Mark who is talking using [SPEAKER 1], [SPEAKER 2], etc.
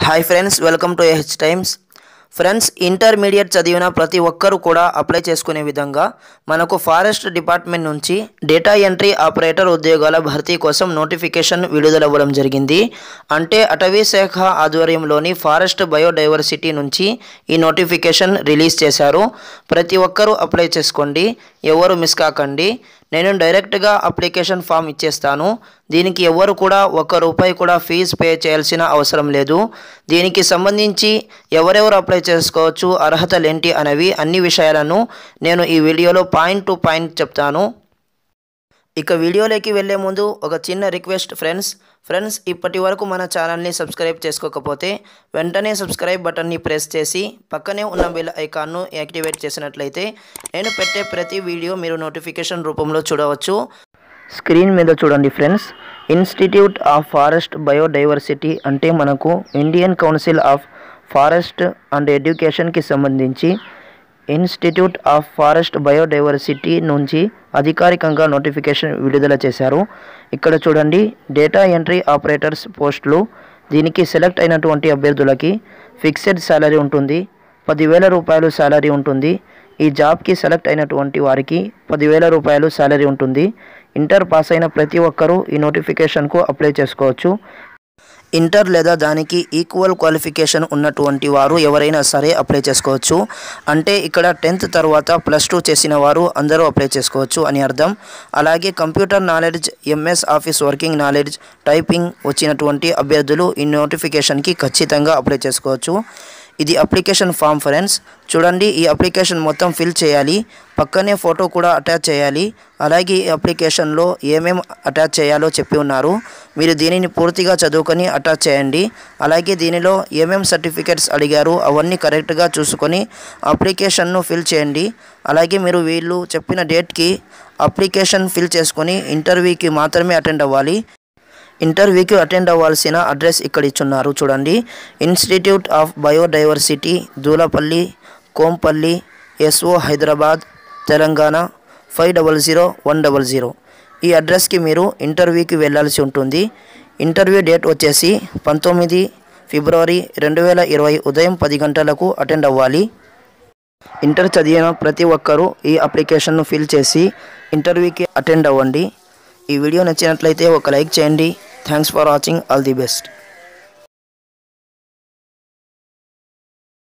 [SPEAKER 1] hi friends welcome to H Times friends intermediate చదివిన ప్రతి ఒక్కరు కూడా అప్లై చేసుకునే విధంగా మనకు ఫారెస్ట్ డిపార్ట్మెంట్ నుంచి డేటా ఎంట్రీ ఆపరేటర్ ఉద్యోగాల భర్తీ కోసం నోటిఫికేషన్ విడుదలవ్వడం జరిగింది అంటే అటవీ శాఖ ఆధ్వర్యంలోని ఫారెస్ట్ బయోడైవర్సిటీ నుంచి ఈ నోటిఫికేషన్ రిలీజ్ చేశారు ప్రతి ఒక్కరూ అప్లై చేసుకోండి ఎవరు మిస్ కాకండి నేను డైరెక్ట్గా అప్లికేషన్ ఫామ్ ఇచ్చేస్తాను దీనికి ఎవరు కూడా ఒక్క రూపాయి కూడా ఫీజు పే చేయాల్సిన అవసరం లేదు దీనికి సంబంధించి ఎవరెవరు అప్లై చేసుకోవచ్చు అర్హతలు ఏంటి అనేవి అన్ని విషయాలను నేను ఈ వీడియోలో పాయింట్ టు పాయింట్ చెప్తాను ఇక వీడియోలోకి వెళ్ళే ముందు ఒక చిన్న రిక్వెస్ట్ ఫ్రెండ్స్ ఫ్రెండ్స్ ఇప్పటి వరకు మన ఛానల్ని సబ్స్క్రైబ్ చేసుకోకపోతే వెంటనే సబ్స్క్రైబ్ బటన్ని ప్రెస్ చేసి పక్కనే ఉన్న బెల్ ఐకాన్ను యాక్టివేట్ చేసినట్లయితే నేను పెట్టే ప్రతి వీడియో మీరు నోటిఫికేషన్ రూపంలో చూడవచ్చు స్క్రీన్ మీద చూడండి friends institute of forest biodiversity అంటే మనకు Indian council of forest and ఎడ్యుకేషన్కి సంబంధించి ఇన్స్టిట్యూట్ ఆఫ్ ఫారెస్ట్ బయోడైవర్సిటీ నుంచి అధికారికంగా నోటిఫికేషన్ విడుదల చేశారు ఇక్కడ చూడండి డేటా ఎంట్రీ ఆపరేటర్స్ పోస్టులు దీనికి సెలెక్ట్ అయినటువంటి అభ్యర్థులకి ఫిక్స్డ్ శాలరీ ఉంటుంది పదివేల రూపాయలు శాలరీ ఉంటుంది ఈ జాబ్కి సెలెక్ట్ అయినటువంటి వారికి పదివేల రూపాయలు శాలరీ ఉంటుంది ఇంటర్ పాస్ అయిన ప్రతి ఒక్కరూ ఈ నోటిఫికేషన్కు అప్లై చేసుకోవచ్చు ఇంటర్ లేదా దానికి ఈక్వల్ క్వాలిఫికేషన్ ఉన్నటువంటి వారు ఎవరైనా సరే అప్లై చేసుకోవచ్చు అంటే ఇక్కడ టెన్త్ తర్వాత ప్లస్ టూ చేసిన వారు అందరూ అప్లై చేసుకోవచ్చు అని అర్థం అలాగే computer knowledge MS office working knowledge typing వచ్చినటువంటి అభ్యర్థులు ఈ నోటిఫికేషన్కి ఖచ్చితంగా అప్లై చేసుకోవచ్చు ఇది అప్లికేషన్ ఫామ్ ఫ్రెండ్స్ చూడండి ఈ అప్లికేషన్ మొత్తం ఫిల్ చేయాలి పక్కనే ఫోటో కూడా అటాచ్ చేయాలి అలాగే ఈ అప్లికేషన్లో ఏమేం అటాచ్ చేయాలో చెప్పి ఉన్నారు మీరు దీనిని పూర్తిగా చదువుకొని అటాచ్ చేయండి అలాగే దీనిలో ఏమేం సర్టిఫికెట్స్ అడిగారు అవన్నీ కరెక్ట్గా చూసుకొని అప్లికేషన్ను ఫిల్ చేయండి అలాగే మీరు వీళ్ళు చెప్పిన డేట్కి అప్లికేషన్ ఫిల్ చేసుకొని ఇంటర్వ్యూకి మాత్రమే అటెండ్ అవ్వాలి ఇంటర్వ్యూకి అటెండ్ అవ్వాల్సిన అడ్రస్ ఇక్కడ ఇచ్చున్నారు చూడండి institute of biodiversity Dulapally Kompally SO Hyderabad Telangana five double zero one double zero ఈ అడ్రస్కి మీరు ఇంటర్వ్యూకి వెళ్ళాల్సి ఉంటుంది ఇంటర్వ్యూ డేట్ వచ్చేసి పంతొమ్మిది ఫిబ్రవరి రెండు వేల ఇరవై ఉదయం పది గంటలకు అటెండ్ అవ్వాలి ఇంటర్ చదివిన ప్రతి ఒక్కరూ ఈ అప్లికేషన్ను ఫిల్ చేసి ఇంటర్వ్యూకి అటెండ్ అవ్వండి ఈ వీడియో నచ్చినట్లయితే ఒక లైక్ చేయండి thanks for watching all the best